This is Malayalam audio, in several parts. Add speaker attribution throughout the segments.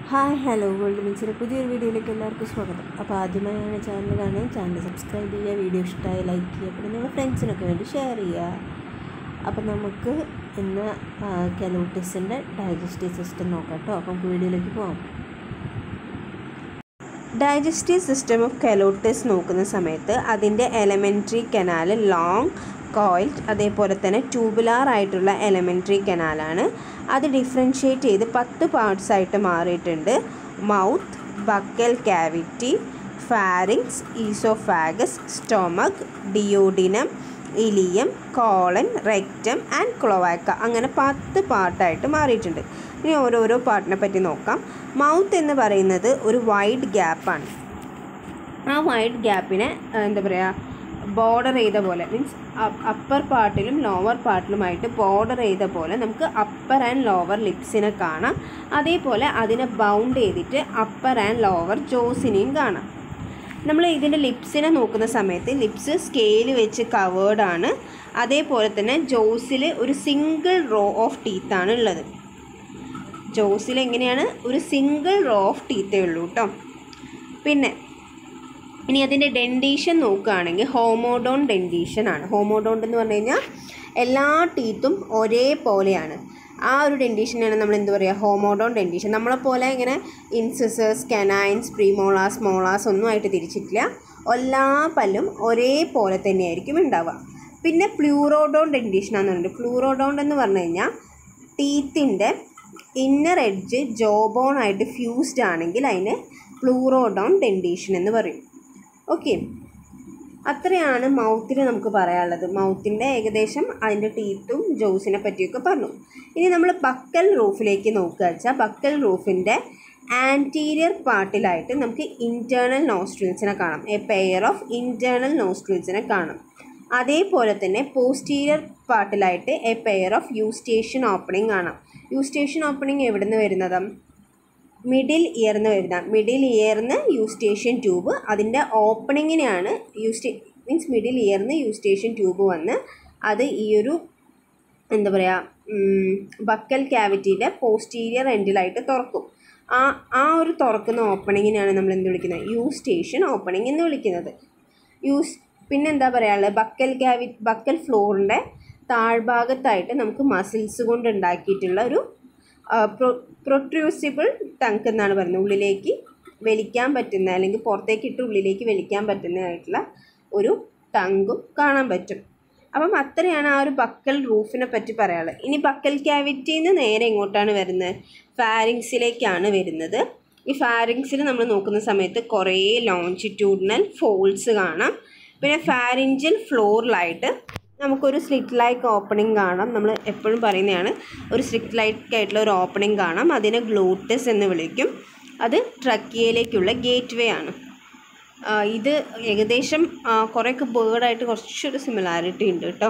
Speaker 1: ഹായ് ഹലോ വേൾഡ് മിക്സിൻ്റെ പുതിയൊരു വീഡിയോയിലേക്ക് എല്ലാവർക്കും സ്വാഗതം അപ്പോൾ ആദ്യമായാണ് ചാനൽ കാണുക ചാനൽ സബ്സ്ക്രൈബ് ചെയ്യുക വീഡിയോ ഇഷ്ടമായി ലൈക്ക് ചെയ്യുക പിന്നെ നിങ്ങളുടെ ഫ്രണ്ട്സിനൊക്കെ വേണ്ടി ഷെയർ ചെയ്യുക അപ്പോൾ നമുക്ക് ഇന്ന് കലോട്ടിസിൻ്റെ ഡൈജസ്റ്റീവ് സിസ്റ്റം നോക്കാം കേട്ടോ അപ്പം നമുക്ക് വീഡിയോയിലേക്ക് പോകാം ഡൈജസ്റ്റീവ് സിസ്റ്റം ഓഫ് കലോട്ടിസ് നോക്കുന്ന സമയത്ത് അതിൻ്റെ എലമെൻ്ററി കനാൽ ലോങ് കോയിൽഡ് അതേപോലെ തന്നെ ട്യൂബുലാർ ആയിട്ടുള്ള എലമെൻ്ററി കനാലാണ് അത് ഡിഫറൻഷ്യേറ്റ് ചെയ്ത് പത്ത് പാർട്സ് ആയിട്ട് മാറിയിട്ടുണ്ട് mouth buccal cavity pharynx oesophagus stomach duodenum ileum colon rectum and cloaca അങ്ങനെ പത്ത് പാർട്ടായിട്ട് മാറിയിട്ടുണ്ട് ഇനി ഓരോരോ പാർട്ടിനെ പറ്റി നോക്കാം മൗത്ത് എന്ന് പറയുന്നത് ഒരു വൈഡ് ഗ്യാപ്പാണ് ആ വൈഡ് ഗ്യാപ്പിനെ എന്താ പറയുക ബോർഡർ ചെയ്ത പോലെ മീൻസ് അപ്പർ പാർട്ടിലും ലോവർ പാർട്ടിലുമായിട്ട് ബോർഡർ ചെയ്ത പോലെ നമുക്ക് അപ്പർ ആൻഡ് ലോവർ ലിപ്സിനെ കാണാം അതേപോലെ അതിനെ ബൗണ്ട് ചെയ്തിട്ട് അപ്പർ ആൻഡ് ലോവർ ജോസിനെയും കാണാം നമ്മൾ ഇതിൻ്റെ ലിപ്സിനെ നോക്കുന്ന സമയത്ത് ലിപ്സ് സ്കെയിൽ വെച്ച് കവേർഡ് ആണ് അതേപോലെ തന്നെ ജോസിൽ ഒരു സിംഗിൾ റോ ഓഫ് ടീത്താണ് ഉള്ളത് ജോസിൽ എങ്ങനെയാണ് ഒരു സിംഗിൾ റോ ഓഫ് ടീത്തേ ഉള്ളൂ കേട്ടോ പിന്നെ ഇനി അതിൻ്റെ ഡെൻഡീഷൻ നോക്കുകയാണെങ്കിൽ ഹോമോഡോൺ ഡെൻഡീഷൻ ആണ് ഹോമോഡോൺ എന്ന് പറഞ്ഞു കഴിഞ്ഞാൽ എല്ലാ ടീത്തും ഒരേപോലെയാണ് ആ ഒരു ഡെൻഡീഷനാണ് നമ്മൾ എന്ത് പറയുക ഹോമോഡോൺ ഡെൻഡീഷൻ നമ്മളെപ്പോലെ ഇങ്ങനെ ഇൻസിസേഴ്സ് കെനൈൻസ് പ്രീമോളാസ് മോളാസ് ഒന്നും ആയിട്ട് തിരിച്ചിട്ടില്ല എല്ലാ പല്ലും ഒരേപോലെ തന്നെയായിരിക്കും ഉണ്ടാവുക പിന്നെ പ്ലൂറോഡോൺ ഡെൻഡീഷൻ ആണെന്ന് പറയുന്നത് പ്ലൂറോഡോൺ എന്ന് പറഞ്ഞു കഴിഞ്ഞാൽ ടീത്തിൻ്റെ ഇന്നർ എഡ്ജ് ജോബോൺ ആയിട്ട് ഫ്യൂസ്ഡ് ആണെങ്കിൽ അതിന് പ്ലൂറോഡോൺ ഡെൻഡീഷൻ എന്ന് പറയും ഓക്കെ അത്രയാണ് മൗത്തിൽ നമുക്ക് പറയാനുള്ളത് മൗത്തിൻ്റെ ഏകദേശം അതിൻ്റെ ടീത്തും ജോസിനെ പറ്റിയൊക്കെ പറഞ്ഞു ഇനി നമ്മൾ ബക്കൽ റൂഫിലേക്ക് നോക്കുക വെച്ചാൽ ബക്കൽ റൂഫിൻ്റെ ആൻറ്റീരിയർ പാർട്ടിലായിട്ട് നമുക്ക് ഇൻറ്റേർണൽ നോസ്ട്രിൽസിനെ കാണാം എ പെയർ ഓഫ് ഇൻറ്റേർണൽ നോസ്ട്രിൽസിനെ കാണാം അതേപോലെ തന്നെ പോസ്റ്റീരിയർ പാർട്ടിലായിട്ട് a pair of Eustachian opening കാണാം യൂസ്റ്റേഷൻ ഓപ്പണിംഗ് എവിടെ നിന്ന് വരുന്നത് മിഡിൽ ഇയർന്ന് വരുന്ന മിഡിൽ ഇയർന്ന് യൂസ്റ്റേഷൻ ട്യൂബ് അതിൻ്റെ ഓപ്പണിങ്ങിനെയാണ് യൂസ്റ്റേ മീൻസ് മിഡിൽ ഇയർന്ന് യൂസ്റ്റേഷൻ ട്യൂബ് വന്ന് അത് ഈ ഒരു എന്താ പറയുക ബക്കൽ ക്യാവിറ്റിയുടെ പോസ്റ്റീരിയർ എൻഡിലായിട്ട് തുറക്കും ആ ആ ഒരു തുറക്കുന്ന ഓപ്പണിങ്ങിനെയാണ് നമ്മൾ എന്ത് വിളിക്കുന്നത് യു സ്റ്റേഷൻ ഓപ്പണിംഗ് എന്ന് വിളിക്കുന്നത് യൂസ് പിന്നെ എന്താ പറയാനുള്ളത് ബക്കൽ ക്യാവി ബക്കൽ ഫ്ലോറിൻ്റെ താഴ്ഭാഗത്തായിട്ട് നമുക്ക് മസിൽസ് കൊണ്ട് ഉണ്ടാക്കിയിട്ടുള്ള ഒരു പ്രൊ പ്രൊട്രൂസിബിൾ ടങ്ക് എന്നാണ് പറയുന്നത് ഉള്ളിലേക്ക് വലിക്കാൻ പറ്റുന്ന അല്ലെങ്കിൽ പുറത്തേക്ക് ഇട്ട് ഉള്ളിലേക്ക് വലിക്കാൻ പറ്റുന്നതായിട്ടുള്ള ഒരു ടങ്കും കാണാൻ പറ്റും അപ്പം അത്രയാണ് ആ ഒരു ബക്കൽ റൂഫിനെ പറ്റി പറയാനുള്ളത് ഇനി ബക്കൽ ക്യാവിറ്റിയിൽ നിന്ന് നേരെ എങ്ങോട്ടാണ് വരുന്നത് ഫാരിങ്സിലേക്കാണ് വരുന്നത് ഈ ഫാരിങ്സിൽ നമ്മൾ നോക്കുന്ന സമയത്ത് കുറേ ലോഞ്ചിറ്റ്യൂഡിനൽ ഫോൾസ് കാണാം പിന്നെ ഫാരിഞ്ചൽ ഫ്ലോറിലായിട്ട് നമുക്കൊരു സ്ലിറ്റ് ലൈക്ക് ഓപ്പണിംഗ് കാണാം നമ്മൾ എപ്പോഴും പറയുന്നതാണ് ഒരു സ്ലിറ്റ് ലൈക്ക് ആയിട്ടുള്ള ഒരു ഓപ്പണിംഗ് കാണാം അതിനെ ഗ്ലൂട്ടസ് എന്ന് വിളിക്കും അത് ട്രക്കിയയിലേക്കുള്ള ഗേറ്റ് വേ ആണ് ഇത് ഏകദേശം കുറേയൊക്കെ ബേർഡായിട്ട് കുറച്ചൊരു സിമിലാരിറ്റി ഉണ്ട് കേട്ടോ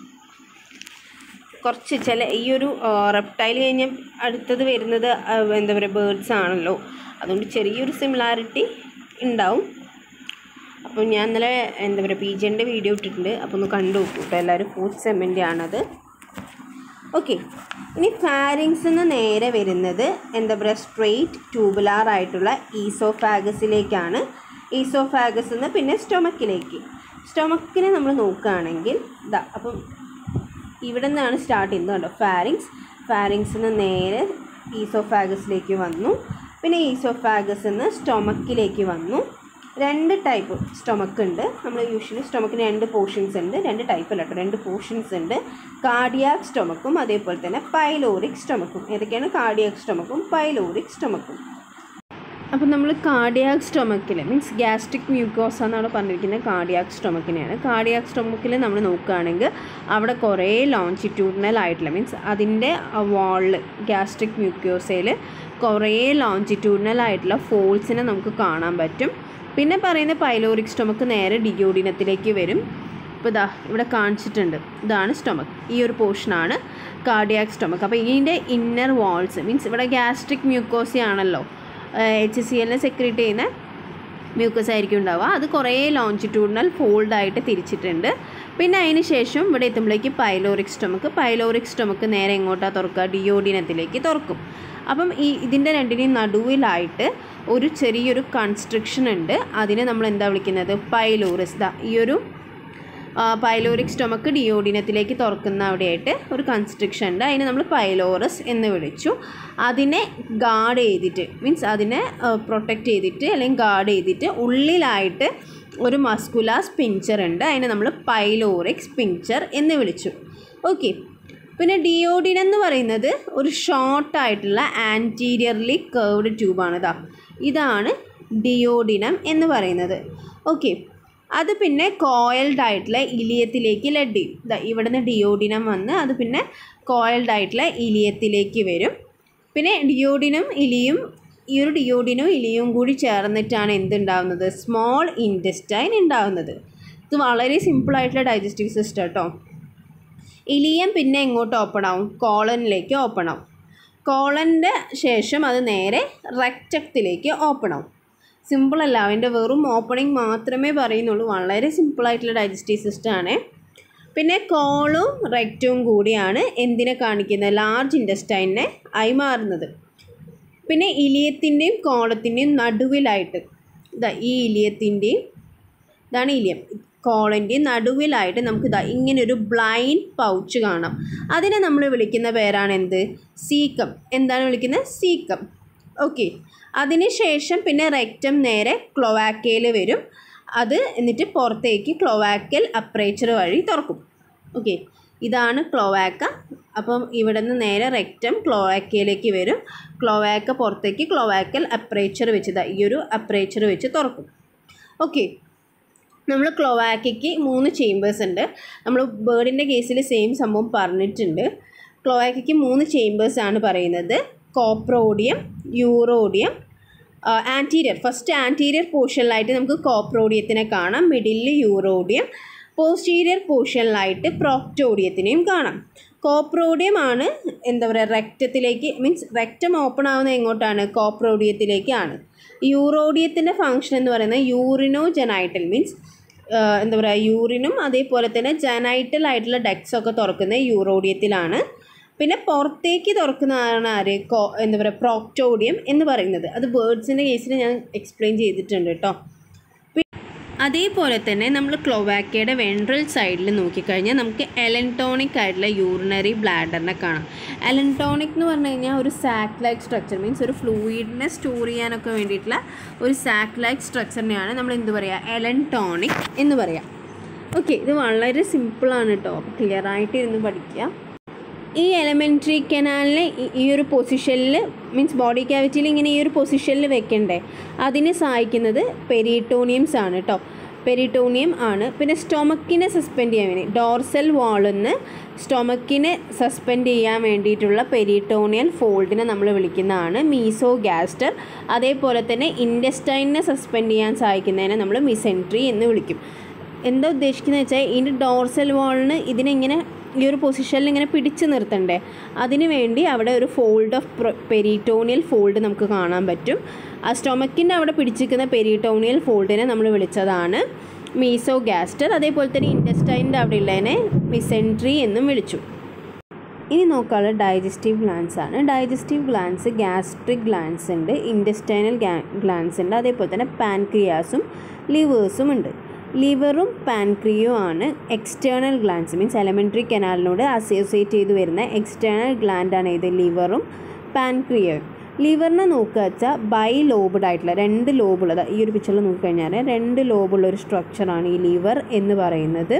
Speaker 1: കുറച്ച് ചില ഈ ഒരു റെപ്റ്റൈൽ കഴിഞ്ഞ് അടുത്തത് വരുന്നത് എന്താ പറയുക ബേർഡ്സ് ആണല്ലോ അതുകൊണ്ട് ചെറിയൊരു സിമിലാരിറ്റി ഉണ്ടാവും അപ്പോൾ ഞാൻ ഇന്നലെ എന്താ പറയുക പി ജിൻ്റെ വീഡിയോ ഇട്ടിട്ടുണ്ട് അപ്പോൾ ഒന്ന് കണ്ടു നോക്കൂ കേട്ടോ എല്ലാവരും ഫുഡ് സെമ്മൻ്റെ ആണത് ഓക്കെ ഇനി ഫാരിങ്സ് നിന്ന് നേരെ വരുന്നത് എന്താ പറയുക സ്ട്രെയിറ്റ് ട്യൂബുലാർ ആയിട്ടുള്ള ഈസോഫാഗസിലേക്കാണ് ഈസോഫാഗസ് നിന്ന് പിന്നെ സ്റ്റൊമക്കിലേക്ക് സ്റ്റൊമക്കിനെ നമ്മൾ നോക്കുകയാണെങ്കിൽ ഇതാ അപ്പം ഇവിടെ നിന്നാണ് സ്റ്റാർട്ട് ചെയ്യുന്നത് കണ്ടോ ഫാരിങ്സ് ഫാരിങ്സിൽ നിന്ന് നേരെ ഈസോഫാഗസിലേക്ക് വന്നു പിന്നെ ഈസോഫാഗസിൽ നിന്ന് സ്റ്റൊമക്കിലേക്ക് വന്നു രണ്ട് ടൈപ്പ് സ്റ്റൊമക്ക് ഉണ്ട് നമ്മൾ യൂഷ്വലി സ്റ്റൊമക്കിന് രണ്ട് പോർഷൻസ് ഉണ്ട് രണ്ട് ടൈപ്പ് അല്ല കേട്ടോ രണ്ട് പോർഷൻസ് ഉണ്ട് കാർഡിയാക് സ്റ്റൊമക്കും അതേപോലെ തന്നെ പൈലോറിക് സ്റ്റൊമക്കും ഏതൊക്കെയാണ് കാർഡിയാക് സ്റ്റൊമക്കും പൈലോറിക് സ്റ്റൊമക്കും അപ്പോൾ നമ്മൾ കാർഡിയാക് സ്റ്റൊമക്കിൽ മീൻസ് ഗ്യാസ്ട്രിക് മ്യൂക്കോസ എന്നാണ് പറഞ്ഞിരിക്കുന്നത് കാർഡിയാക് സ്റ്റൊമക്കിനെയാണ് കാർഡിയാക് സ്റ്റൊമക്കിൽ നമ്മൾ നോക്കുകയാണെങ്കിൽ അവിടെ കുറേ ലോഞ്ചിറ്റ്യൂഡിനൽ ആയിട്ടുള്ള മീൻസ് അതിൻ്റെ വാളിൽ ഗ്യാസ്ട്രിക് മ്യൂക്കോസയിൽ കുറേ ലോഞ്ചിറ്റ്യൂഡിനൽ ആയിട്ടുള്ള ഫോൾസിനെ നമുക്ക് കാണാൻ പറ്റും പിന്നെ പറയുന്ന പൈലോറിക് സ്റ്റൊമക്ക് നേരെ ഡിയോഡിനത്തിലേക്ക് വരും ഇപ്പോൾ ഇതാ ഇവിടെ കാണിച്ചിട്ടുണ്ട് ഇതാണ് സ്റ്റൊമക്ക് ഈ ഒരു പോർഷനാണ് കാർഡിയാക് സ്റ്റൊമക്ക് അപ്പോൾ ഇതിൻ്റെ ഇന്നർ വാൾസ് മീൻസ് ഇവിടെ ഗ്യാസ്ട്രിക് മ്യൂക്കോസി ആണല്ലോ എച്ച് സി എല്ലിനെ സെക്രേറ്റ് ചെയ്യുന്ന മ്യൂക്കസ് ആയിരിക്കും ഉണ്ടാവുക അത് കുറേ ലോഞ്ചിറ്റ്യൂഡിനൽ ഫോൾഡായിട്ട് തിരിച്ചിട്ടുണ്ട് പിന്നെ അതിന് ശേഷം ഇവിടെ എത്തുമ്പോഴേക്ക് പൈലോറിക് സ്റ്റൊമക്ക് പൈലോറിക് സ്റ്റൊമക്ക് നേരെ എങ്ങോട്ടാണ് തുറക്കുക ഡിയോഡിനത്തിലേക്ക് തുറക്കും അപ്പം ഈ ഇതിൻ്റെ രണ്ടിനെയും നടുവിലായിട്ട് ഒരു ചെറിയൊരു കൺസ്ട്രക്ഷൻ ഉണ്ട് അതിനെ നമ്മൾ എന്താ വിളിക്കുന്നത് പൈലോറിസ് ദാ ഈ ഒരു പൈലോറിക് സ്റ്റൊമക്ക് ഡിയോഡിനത്തിലേക്ക് തുറക്കുന്ന അവിടെയായിട്ട് ഒരു കൺസ്ട്രക്ഷൻ ഉണ്ട് അതിനെ നമ്മൾ പൈലോറസ് എന്ന് വിളിച്ചു അതിനെ ഗാർഡ് ചെയ്തിട്ട് മീൻസ് അതിനെ പ്രൊട്ടക്റ്റ് ചെയ്തിട്ട് അല്ലെങ്കിൽ ഗാർഡ് ചെയ്തിട്ട് ഉള്ളിലായിട്ട് ഒരു മസ്കുലാർ സ്പിഞ്ചർ ഉണ്ട് അതിനെ നമ്മൾ പൈലോറിക് സ്പിഞ്ചർ എന്ന് വിളിച്ചു ഓക്കെ പിന്നെ ഡിയോഡിനം എന്ന് പറയുന്നത് ഒരു ഷോർട്ട് ആയിട്ടുള്ള ആൻറ്റീരിയർലി കേർവ്ഡ് ട്യൂബാണ് ഇതാ ഇതാണ് ഡിയോഡിനം എന്ന് പറയുന്നത് ഓക്കെ അത് പിന്നെ കോയിൽഡ് ആയിട്ടുള്ള ഇലിയത്തിലേക്ക് ലഡ് ചെയ്യും ദാ ഇവിടുന്ന് ഡിയോഡിനം വന്ന് അത് പിന്നെ കോയിൽഡ് ആയിട്ടുള്ള ഇലിയത്തിലേക്ക് വരും പിന്നെ ഡിയോഡിനും ഇലിയും ഈ ഒരു ഡിയോഡിനും ഇലിയും കൂടി ചേർന്നിട്ടാണ് എന്തുണ്ടാവുന്നത് സ്മോൾ ഇൻറ്റസ്റ്റൈൻ ഉണ്ടാവുന്നത് ഇത് വളരെ സിമ്പിൾ ആയിട്ടുള്ള ഡൈജസ്റ്റീവ് സിസ്റ്റം കേട്ടോ ഇലിയം പിന്നെ എങ്ങോട്ട് ഓപ്പൺ ആവും കോളനിലേക്ക് ഓപ്പൺ ആവും കോളൻ്റെ ശേഷം അത് നേരെ റെക്റ്റത്തിലേക്ക് ഓപ്പൺ ആവും സിമ്പിൾ അല്ല അതിൻ്റെ വെറും ഓപ്പണിംഗ് മാത്രമേ പറയുന്നുള്ളൂ വളരെ സിമ്പിളായിട്ടുള്ള ഡൈജസ്റ്റീവ് സിസ്റ്റമാണ് പിന്നെ കോളും റെക്റ്റും കൂടിയാണ് എന്തിനെ കാണിക്കുന്നത് ലാർജ് ഇൻഡസ്റ്റൈനെ ആയി മാറുന്നത് പിന്നെ ഇലിയത്തിൻ്റെയും കോളത്തിൻ്റെയും നടുവിലായിട്ട് ഇതാ ഈ ഇലിയത്തിൻ്റെയും ഇതാണ് ഇലിയം കോളിൻ്റെ നടുവിലായിട്ട് നമുക്ക് ഇതാ ഇങ്ങനെ ഒരു ബ്ലൈൻഡ് പൗച്ച് കാണാം അതിനെ നമ്മൾ വിളിക്കുന്ന പേരാണ് എന്ത് സീക്കം എന്താണ് വിളിക്കുന്നത് സീക്കം ഓക്കെ അതിനുശേഷം പിന്നെ റെക്റ്റം നേരെ ക്ലോവാക്കയിൽ വരും അത് എന്നിട്ട് പുറത്തേക്ക് ക്ലോവാക്കൽ അപ്രേച്ചർ വഴി തുറക്കും ഓക്കെ ഇതാണ് ക്ലോവാക്ക അപ്പം ഇവിടെ നിന്ന് നേരെ റെക്റ്റം ക്ലോവാക്കയിലേക്ക് വരും ക്ലോവാക്ക പുറത്തേക്ക് ക്ലോവാക്കൽ അപ്രേച്ചർ വെച്ച് ദാ ഈ ഒരു അപ്രേച്ചർ വെച്ച് തുറക്കും ഓക്കെ നമ്മൾ ക്ലോവാക്കയ്ക്ക് മൂന്ന് ചേമ്പേഴ്സ് ഉണ്ട് നമ്മൾ ബേർഡിൻ്റെ കേസിൽ സെയിം സംഭവം പറഞ്ഞിട്ടുണ്ട് ക്ലോവാക്കയ്ക്ക് മൂന്ന് ചേമ്പേഴ്സ് ആണ് പറയുന്നത് coprodeum urodeum anterior first anterior പോർഷനിലായിട്ട് നമുക്ക് കോപ്രോഡിയത്തിനെ കാണാം മിഡിലിൽ യൂറോഡിയം പോസ്റ്റീരിയർ പോർഷനിലായിട്ട് പ്രോക്ടോഡിയത്തിനെയും കാണാം കോപ്രോഡിയം ആണ് എന്താ പറയുക റെക്റ്റത്തിലേക്ക് മീൻസ് റെക്റ്റം ഓപ്പൺ ആവുന്നത് എങ്ങോട്ടാണ് കോപ്രോഡിയത്തിലേക്കാണ് യൂറോഡിയത്തിൻ്റെ ഫങ്ഷൻ എന്ന് പറയുന്നത് യൂറിനോ ജനൈറ്റൽ മീൻസ് എന്താ പറയുക യൂറിനും അതേപോലെ തന്നെ ജനൈറ്റൽ ആയിട്ടുള്ള ഡെക്സ് ഒക്കെ തുറക്കുന്നത് യൂറോഡിയത്തിലാണ് പിന്നെ പുറത്തേക്ക് തുറക്കുന്നതാണ് ആര് കോ എന്താ പറയുക പ്രോക്ടോഡിയം എന്ന് പറയുന്നത് അത് ബേർഡ്സിൻ്റെ കേസിൽ ഞാൻ എക്സ്പ്ലെയിൻ ചെയ്തിട്ടുണ്ട് കേട്ടോ അതേപോലെ തന്നെ നമ്മൾ ക്ലോവാക്കയുടെ വെൻട്രൽ സൈഡിൽ നോക്കിക്കഴിഞ്ഞാൽ നമുക്ക് എലൻടോണിക് ആയിട്ടുള്ള യൂറിനറി ബ്ലാഡറിനെ കാണാം എലൻടോണിക് എന്ന് പറഞ്ഞു കഴിഞ്ഞാൽ ഒരു സാക്ക് ലൈക്ക് സ്ട്രക്ചർ മീൻസ് ഒരു ഫ്ലൂയിഡിനെ സ്റ്റോർ ചെയ്യാനൊക്കെ വേണ്ടിയിട്ടുള്ള ഒരു സാക്ക് ലൈക്ക് സ്ട്രക്ചറിനെയാണ് നമ്മൾ എന്ത് പറയുക എലൻടോണിക് എന്ന് പറയാം ഓക്കെ ഇത് വളരെ സിമ്പിളാണ് കേട്ടോ അപ്പോൾ ക്ലിയർ ആയിട്ട് ഇരുന്ന് പഠിക്കുക ഈ എലമെൻ്ററി കനാലിനെ ഈ ഒരു പൊസിഷനിൽ മീൻസ് ബോഡി ക്യാവിറ്റിയിൽ ഇങ്ങനെ ഈ ഒരു പൊസിഷനിൽ വെക്കണ്ടേ അതിനെ സഹായിക്കുന്നത് പെരിട്ടോണിയംസ് ആണ് കേട്ടോ പെരിട്ടോണിയം ആണ് പിന്നെ സ്റ്റൊമക്കിനെ സസ്പെൻഡ് ചെയ്യാൻ വേണ്ടി ഡോർസൽ വാളിന്ന് സ്റ്റൊമക്കിനെ സസ്പെൻഡ് ചെയ്യാൻ വേണ്ടിയിട്ടുള്ള പെരിട്ടോണിയൽ ഫോൾഡിനെ നമ്മൾ വിളിക്കുന്നതാണ് മീസോ ഗ്യാസ്റ്റർ അതേപോലെ തന്നെ ഇൻഡസ്റ്റൈനെ സസ്പെൻഡ് ചെയ്യാൻ സഹായിക്കുന്നതിനെ നമ്മൾ മിസെൻട്രി എന്ന് വിളിക്കും എന്താ ഉദ്ദേശിക്കുന്നത് വെച്ചാൽ ഇതിൻ്റെ ഡോർസൽ വാളിന് ഇതിനെങ്ങനെ ഈ ഒരു പൊസിഷനിൽ ഇങ്ങനെ പിടിച്ചു നിർത്തണ്ടേ അതിന് വേണ്ടി അവിടെ ഒരു ഫോൾഡ് ഓഫ് പെരിട്ടോണിയൽ ഫോൾഡ് നമുക്ക് കാണാൻ പറ്റും ആ സ്റ്റൊമക്കിൻ്റെ അവിടെ പിടിച്ചിരിക്കുന്ന പെരിട്ടോണിയൽ ഫോൾഡിനെ നമ്മൾ വിളിച്ചതാണ് മീസോ ഗ്യാസ്റ്റർ അതേപോലെ തന്നെ ഇൻഡസ്റ്റൈൻ്റെ അവിടെ ഉള്ളതിനെ മിസെൻട്രി എന്നും വിളിച്ചു ഇനി നോക്കാനുള്ളത് ഡൈജസ്റ്റീവ് ഗ്ലാൻസ് ആണ് ഡൈജസ്റ്റീവ് ഗ്ലാൻസ് ഗ്യാസ്ട്രിക് ഗ്ലാൻസ് ഉണ്ട് ഇൻഡസ്റ്റൈനൽ ഗ്ലാൻസ് ഉണ്ട് അതേപോലെ തന്നെ പാൻക്രിയാസും ലിവേഴ്സും ഉണ്ട് ലിവറും പാൻക്രിയും ആണ് എക്സ്റ്റേണൽ ഗ്ലാൻസ് മീൻസ് എലമെൻ്ററി കനാലിനോട് അസോസിയേറ്റ് ചെയ്ത് വരുന്ന എക്സ്റ്റേണൽ ഗ്ലാൻഡാണ് ഇത് ലിവറും പാൻക്രിയയും ലിവറിനെ നോക്കുക വെച്ചാൽ ബൈ ലോബഡ് ആയിട്ടുള്ള രണ്ട് ലോബുള്ളത് ഈ ഒരു പിക്ചറിൽ നോക്കിക്കഴിഞ്ഞാൽ രണ്ട് ലോബുള്ള ഒരു സ്ട്രക്ചറാണ് ഈ ലിവർ എന്ന് പറയുന്നത്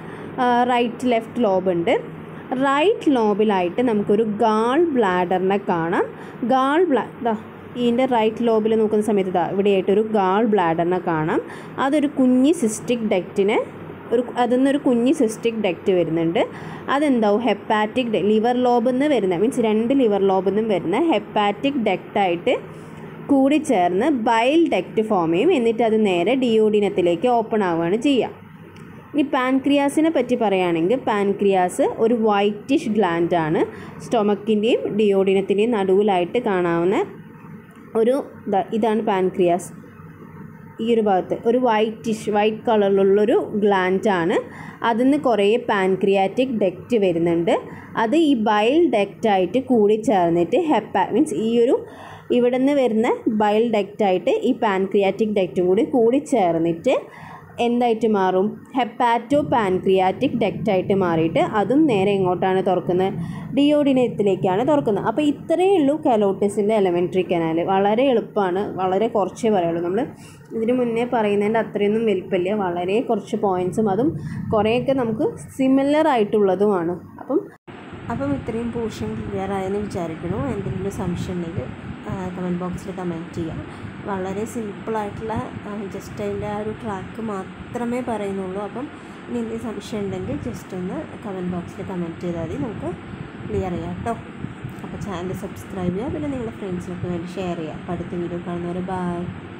Speaker 1: റൈറ്റ് ലെഫ്റ്റ് ലോബ് ഉണ്ട് റൈറ്റ് ലോബിലായിട്ട് നമുക്കൊരു ഗാൾ ബ്ലാഡറിനെ കാണാം ഗാൾ ബ്ലാ ദാ ഇതിൻ്റെ റൈറ്റ് ലോബിൽ നോക്കുന്ന സമയത്ത് ഇതാ ഇവിടെയായിട്ടൊരു ഗാൾ ബ്ലാഡറിനെ കാണാം അതൊരു കുഞ്ഞി സിസ്റ്റിക് ഡെക്റ്റിനെ ഒരു അതിൽ നിന്നൊരു കുഞ്ഞി സിസ്റ്റിക് ഡെക്റ്റ് വരുന്നുണ്ട് അതെന്താവും ഹെപ്പാറ്റിക് ലിവർ ലോബിൽ നിന്ന് വരുന്ന മീൻസ് രണ്ട് ലിവർ ലോബിൽ നിന്നും വരുന്ന ഹെപ്പാറ്റിക് ഡെക്റ്റായിട്ട് കൂടി ചേർന്ന് ബൈൽ ഡെക്റ്റ് ഫോം ചെയ്യും എന്നിട്ട് അത് നേരെ ഡിയോഡിനത്തിലേക്ക് ഓപ്പൺ ആവുകയാണ് ചെയ്യുക ഇനി പാൻക്രിയാസിനെ പറ്റി പറയുകയാണെങ്കിൽ പാൻക്രിയാസ് ഒരു വൈറ്റിഷ് ഗ്ലാൻഡ് ആണ് സ്റ്റൊമക്കിൻ്റെയും ഡിയോഡിനത്തിൻ്റെയും നടുവിലായിട്ട് കാണാവുന്ന ഒരു ഇതാണ് പാൻക്രിയാസ് ഈ ഒരു ഭാഗത്ത് ഒരു വൈറ്റിഷ് വൈറ്റ് കളറിലുള്ളൊരു ഗ്ലാൻഡാണ് അതിൽ നിന്ന് കുറേ പാൻക്രിയാറ്റിക് ഡെക്റ്റ് വരുന്നുണ്ട് അത് ഈ ബൈൽ ഡെക്റ്റായിട്ട് കൂടി ചേർന്നിട്ട് ഹെപ്പ മീൻസ് ഈ ഒരു ഇവിടെ നിന്ന് വരുന്ന ബൈൽ ഡെക്റ്റായിട്ട് ഈ പാൻക്രിയാറ്റിക് ഡെക്റ്റും കൂടി കൂടി ചേർന്നിട്ട് എന്തായിട്ട് മാറും ഹെപ്പാറ്റോ പാൻക്രിയാറ്റിക് ഡെക്റ്റായിട്ട് മാറിയിട്ട് അതും നേരെ എങ്ങോട്ടാണ് തുറക്കുന്നത് ഡിയോഡിനത്തിലേക്കാണ് തുറക്കുന്നത് അപ്പോൾ ഇത്രയേ ഉള്ളൂ കലോട്ടിസിൻ്റെ എലമെൻ്ററി കനാൽ വളരെ എളുപ്പമാണ് വളരെ കുറച്ചേ പറയുള്ളൂ നമ്മൾ ഇതിന് മുന്നേ പറയുന്നതിൻ്റെ അത്രയൊന്നും വലിപ്പമില്ല വളരെ കുറച്ച് പോയിൻറ്സും അതും കുറേയൊക്കെ നമുക്ക് സിമിലർ ആയിട്ടുള്ളതുമാണ് അപ്പം അപ്പം ഇത്രയും പോർഷൻ ക്ലിയർ ആയെന്ന് വിചാരിക്കണു എന്തെങ്കിലും സംശയം ഉണ്ടെങ്കിൽ കമൻറ്റ് ബോക്സിൽ കമൻറ്റ് ചെയ്യാം വളരെ സിമ്പിളായിട്ടുള്ള ജസ്റ്റ് അതിൻ്റെ ആ ഒരു ട്രാക്ക് മാത്രമേ പറയുന്നുള്ളൂ അപ്പം ഇനി എന്തെങ്കിലും സംശയം ഉണ്ടെങ്കിൽ ജസ്റ്റ് ഒന്ന് കമൻറ്റ് ബോക്സിൽ കമൻറ്റ് ചെയ്താൽ മതി നമുക്ക് ക്ലിയർ ചെയ്യാം കേട്ടോ അപ്പോൾ ചാനൽ സബ്സ്ക്രൈബ് ചെയ്യുക പിന്നെ നിങ്ങളുടെ ഫ്രണ്ട്സിനൊക്കെ വേണ്ടി ഷെയർ ചെയ്യുക അപ്പോൾ അടുത്ത വീഡിയോ കാണുന്നവരെ ബൈ